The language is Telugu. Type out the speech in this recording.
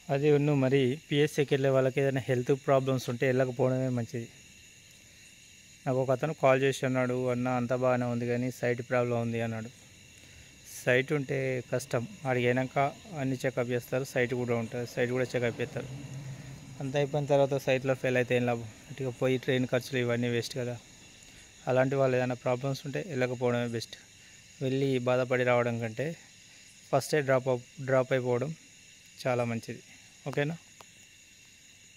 అది ఉన్ను మరి పిఎస్సికి వెళ్ళే వాళ్ళకి ఏదైనా హెల్త్ ప్రాబ్లమ్స్ ఉంటే వెళ్ళకపోవడమే మంచిది నాకు ఒక అతను కాల్ చేసి అన్నాడు అన్న అంత బాగానే ఉంది కానీ సైట్ ప్రాబ్లం ఉంది అన్నాడు సైట్ ఉంటే కష్టం అడిగినాక అన్ని చెకప్ చేస్తారు సైట్ కూడా ఉంటుంది సైట్ కూడా చెకప్ చేస్తారు అంత అయిపోయిన తర్వాత సైట్లో ఫెయిల్ అయితే ఏం లాభం ఇటుక పోయి ట్రైన్ ఖర్చులు ఇవన్నీ వేస్ట్ కదా అలాంటి వాళ్ళు ఏదైనా ప్రాబ్లమ్స్ ఉంటే వెళ్ళకపోవడమే బెస్ట్ వెళ్ళి బాధపడి రావడం కంటే ఫస్టే డ్రాప్ డ్రాప్ అయిపోవడం చాలా మంచిది ఓకేనా